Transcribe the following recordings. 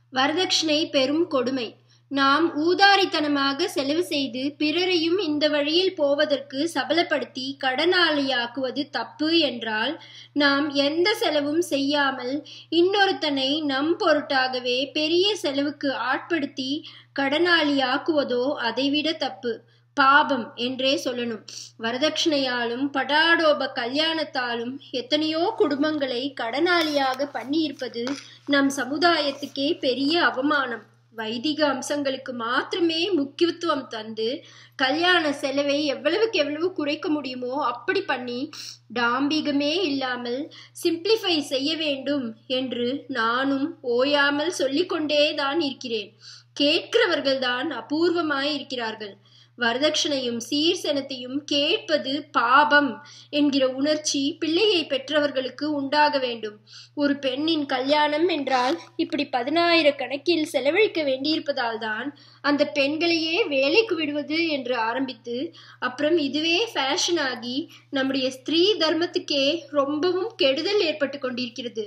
வரதட்சணை பெரும் கொடுமை நாம் ஊதாரித்தனமாக செலவு செய்து பிறரையும் இந்த வழியில் போவதற்கு சபலப்படுத்தி கடனாளியாக்குவது தப்பு என்றால் நாம் எந்த செலவும் செய்யாமல் இன்னொருத்தனை நம் பொருட்டாகவே பெரிய செலவுக்கு ஆட்படுத்தி கடனாளியாக்குவதோ அதைவிட தப்பு பாபம் என்றே சொல்லணும் வரதட்சணையாலும் படாடோப கல்யாணத்தாலும் எத்தனையோ குடும்பங்களை கடனாளியாக பண்ணியிருப்பது நம் சமுதாயத்துக்கே பெரிய அவமானம் வைதிக அம்சங்களுக்கு மாத்திரமே முக்கியத்துவம் தந்து கல்யாண செலவை எவ்வளவுக்கு எவ்வளவு குறைக்க முடியுமோ அப்படி பண்ணி டாம்பிகமே இல்லாமல் சிம்பிளிஃபை செய்ய வேண்டும் என்று நானும் ஓயாமல் சொல்லிக்கொண்டே தான் இருக்கிறேன் கேட்கிறவர்கள்தான் அபூர்வமாய் இருக்கிறார்கள் வரதட்சணையும் சீர்சனத்தையும் கேட்பது பாபம் என்கிற உணர்ச்சி பிள்ளையை பெற்றவர்களுக்கு உண்டாக வேண்டும் ஒரு பெண்ணின் கல்யாணம் என்றால் இப்படி பதினாயிரக்கணக்கில் செலவழிக்க வேண்டியிருப்பதால் தான் அந்த பெண்களையே வேலைக்கு விடுவது என்று ஆரம்பித்து அப்புறம் இதுவே ஃபேஷன் ஆகி நம்முடைய ஸ்திரீ தர்மத்துக்கே ரொம்பவும் கெடுதல் ஏற்பட்டு கொண்டிருக்கிறது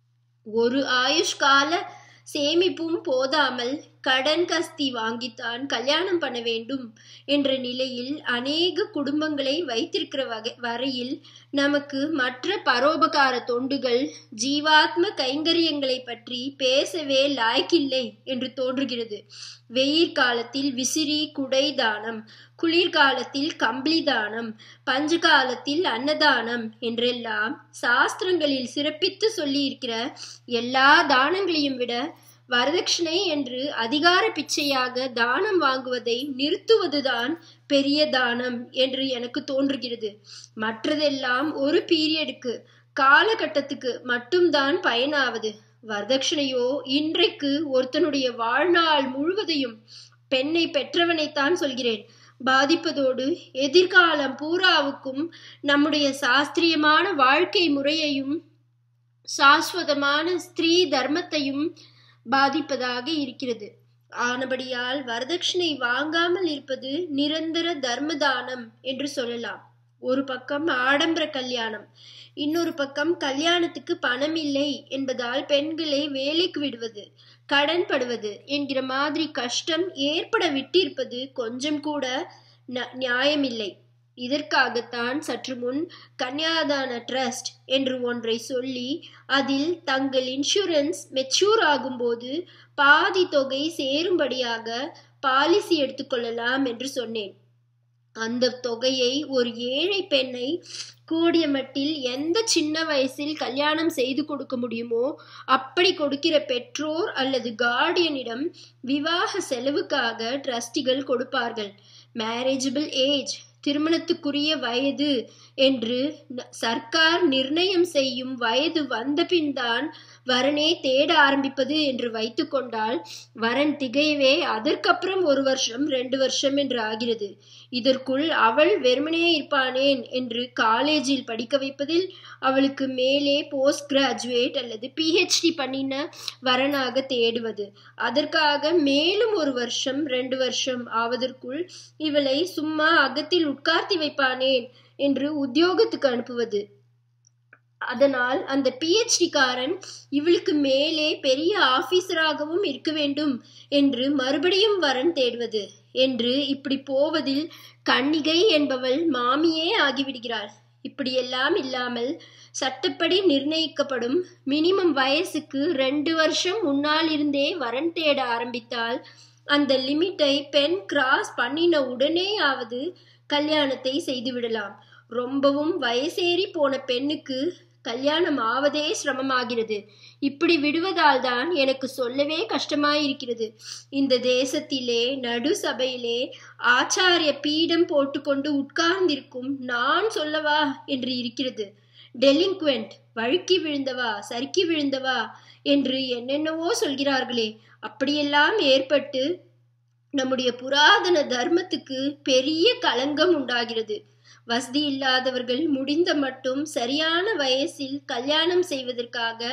ஒரு ஆயுஷ்கால சேமிப்பும் போதாமல் கடன் கஸ்தி வாங்கித்தான் கல்யாணம் பண்ண வேண்டும் என்ற நிலையில் அநேக குடும்பங்களை வைத்திருக்கிற வகை வரையில் நமக்கு மற்ற பரோபகார தொண்டுகள் ஜீவாத்ம கைங்கரியங்களை பற்றி பேசவே லாய்க்கில்லை என்று தோன்றுகிறது வெயிற் காலத்தில் விசிறி குடை தானம் குளிர்காலத்தில் கம்பளி தானம் பஞ்ச காலத்தில் அன்னதானம் என்றெல்லாம் சாஸ்திரங்களில் சிறப்பித்து சொல்லியிருக்கிற எல்லா தானங்களையும் விட வரதட்சணை என்று அதிகார பிச்சையாக தானம் வாங்குவதை நிறுத்துவதுதான் பெரிய தானம் என்று எனக்கு தோன்றுகிறது மற்றதெல்லாம் ஒரு பீரியடுக்கு காலகட்டத்துக்கு மட்டும்தான் பயனாவது வரதட்சணையோ இன்றைக்கு ஒருத்தனுடைய வாழ்நாள் முழுவதையும் பெண்ணை பெற்றவனைத்தான் சொல்கிறேன் பாதிப்பதோடு எதிர்காலம் பூராவுக்கும் நம்முடைய சாஸ்திரியமான வாழ்க்கை முறையையும் சாஸ்வதமான ஸ்திரீ தர்மத்தையும் பாதிப்பதாக இருக்கிறது ஆனபடியால் வரதட்சணை வாங்காமல் இருப்பது நிரந்தர தர்மதானம் என்று சொல்லலாம் ஒரு பக்கம் ஆடம்பர கல்யாணம் இன்னொரு பக்கம் கல்யாணத்துக்கு பணம் இல்லை என்பதால் பெண்களை வேலைக்கு விடுவது கடன் படுவது என்கிற மாதிரி கஷ்டம் ஏற்பட விட்டிருப்பது கொஞ்சம் கூட நியாயமில்லை இதற்காகத்தான் சற்று முன் கன்யாதான ட்ரஸ்ட் என்று ஒன்றை சொல்லி அதில் தங்கள் இன்சூரன்ஸ் மெச்சூர் ஆகும்போது பாதி தொகை சேரும்படியாக பாலிசி எடுத்துக்கொள்ளலாம் என்று சொன்னேன் அந்த தொகையை ஒரு ஏழை பெண்ணை கூடிய மட்டில் எந்த சின்ன வயசில் கல்யாணம் செய்து கொடுக்க முடியுமோ அப்படி கொடுக்கிற பெற்றோர் அல்லது கார்டியனிடம் விவாக செலவுக்காக ட்ரஸ்டிகள் கொடுப்பார்கள் மேரேஜபிள் ஏஜ் திருமணத்துக்குரிய வயது என்று சர்க்கார் நிர்ணயம் செய்யும் வயது வந்தபின் தான் வரனே தேட ஆரம்பிப்பது என்று வைத்துக்கொண்டால் வரன் திகையவே அதற்கப்புறம் ஒரு வருஷம் ரெண்டு வருஷம் என்று ஆகிறது இதற்குள் அவள் வெறுமனே இருப்பானேன் என்று காலேஜில் படிக்க வைப்பதில் அவளுக்கு மேலே போஸ்ட் கிராஜுவேட் அல்லது பிஹெச்டி பண்ணின வரனாக தேடுவது அதற்காக மேலும் ஒரு வருஷம் ரெண்டு வருஷம் ஆவதற்குள் இவளை சும்மா அகத்தில் உட்கார்த்தி வைப்பானேன் என்று உத்தியோகத்துக்கு அனுப்புவது அதனால் அந்த பிஹெச்டிக்காரன் இவளுக்கு மேலே பெரிய ஆபீசராகவும் இருக்க வேண்டும் என்று மறுபடியும் வரன் தேடுவது என்று இப்படி போவதில் கன்னிகை என்பவள் மாமியே ஆகிவிடுகிறாள் இப்படியெல்லாம் இல்லாமல் சட்டப்படி நிர்ணயிக்கப்படும் மினிமம் வயசுக்கு ரெண்டு வருஷம் முன்னால் இருந்தே வரன் தேட ஆரம்பித்தால் அந்த லிமிட்டை பெண் கிராஸ் பண்ணின உடனேயாவது கல்யாணத்தை செய்து விடலாம் ரொம்பவும் வயசேறி போன பெண்ணுக்கு கல்யாணம் ஆவதே சிரமமாகிறது இப்படி விடுவதால் தான் எனக்கு சொல்லவே கஷ்டமாயிருக்கிறது இந்த தேசத்திலே நடு சபையிலே ஆச்சாரிய பீடம் போட்டுக்கொண்டு உட்கார்ந்திருக்கும் நான் சொல்லவா என்று இருக்கிறது டெலிங்க்வெண்ட் வழுக்கி விழுந்தவா சறுக்கி விழுந்தவா என்று என்னென்னவோ சொல்கிறார்களே அப்படியெல்லாம் ஏற்பட்டு நம்முடைய புராதன தர்மத்துக்கு பெரிய களங்கம் உண்டாகிறது வசதி இல்லாதவர்கள் முடிந்த மட்டும் சரியான வயசில் கல்யாணம் செய்வதற்காக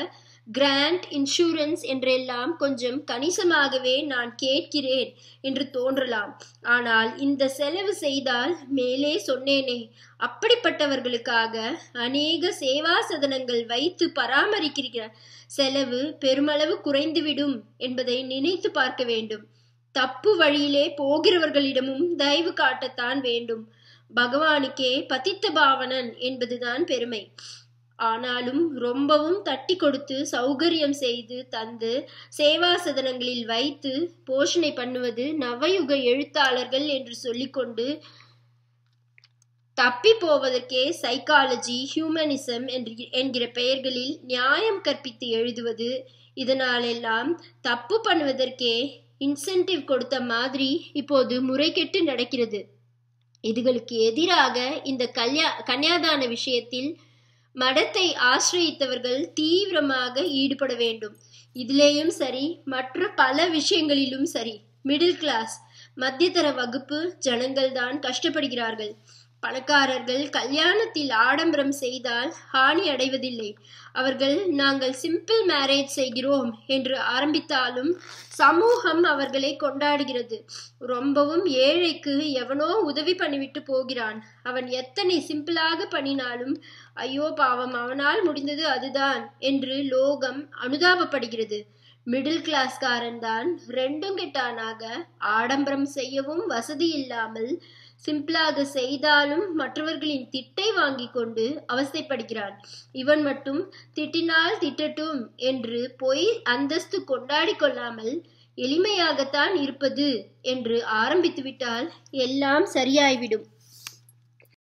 கிராண்ட் இன்சூரன்ஸ் என்றெல்லாம் கொஞ்சம் கணிசமாகவே நான் கேட்கிறேன் என்று தோன்றலாம் ஆனால் இந்த செலவு செய்தால் மேலே சொன்னேனே அப்படிப்பட்டவர்களுக்காக அநேக சேவா சதனங்கள் வைத்து பராமரிக்கிற செலவு பெருமளவு குறைந்துவிடும் என்பதை நினைத்து பார்க்க வேண்டும் தப்பு வழியிலே போகிறவர்களிடமும் தயவு காட்டத்தான் வேண்டும் பகவானுக்கே பதித்த பாவனன் என்பதுதான் பெருமை ஆனாலும் ரொம்பவும் தட்டி கொடுத்து சௌகரியம் செய்து தந்து சேவா சதனங்களில் வைத்து போஷணை பண்ணுவது நவயுக எழுத்தாளர்கள் என்று சொல்லிக்கொண்டு தப்பி போவதற்கே சைக்காலஜி ஹியூமனிசம் என்கிற பெயர்களில் நியாயம் கற்பித்து எழுதுவது இதனாலெல்லாம் தப்பு பண்ணுவதற்கே இன்சென்டிவ் கொடுத்த மாதிரி இப்போது முறைகெட்டு நடக்கிறது இதுகளுக்கு எதிராக இந்த கல்யா கன்யாதான விஷயத்தில் மடத்தை ஆசிரியத்தவர்கள் தீவிரமாக ஈடுபட வேண்டும் இதிலேயும் சரி மற்ற பல விஷயங்களிலும் சரி மிடில் கிளாஸ் மத்தியதர வகுப்பு ஜனங்கள் தான் கஷ்டப்படுகிறார்கள் பணக்காரர்கள் கல்யாணத்தில் ஆடம்பரம் செய்தால் ஹானி அடைவதில்லை அவர்கள் நாங்கள் சிம்பிள் மேரேஜ் செய்கிறோம் என்று ஆரம்பித்தாலும் சமூகம் அவர்களை கொண்டாடுகிறது ரொம்பவும் ஏழைக்கு எவனோ உதவி பண்ணிவிட்டு போகிறான் அவன் எத்தனை சிம்பிளாக பண்ணினாலும் ஐயோ பாவம் அவனால் முடிந்தது அதுதான் என்று லோகம் அனுதாபப்படுகிறது மிடில் கிளாஸ்காரன் தான் ரெண்டும் கெட்டானாக ஆடம்பரம் செய்யவும் வசதி இல்லாமல் சிம்பிளாக செய்தாலும் மற்றவர்களின் திட்டை வாங்கி கொண்டு அவஸ்தைப்படுகிறான் இவன் மட்டும் திட்டினால் திட்டட்டும் என்று பொய் அந்தஸ்து கொண்டாடி கொள்ளாமல் எளிமையாகத்தான் இருப்பது என்று ஆரம்பித்துவிட்டால் எல்லாம் சரியாய்விடும்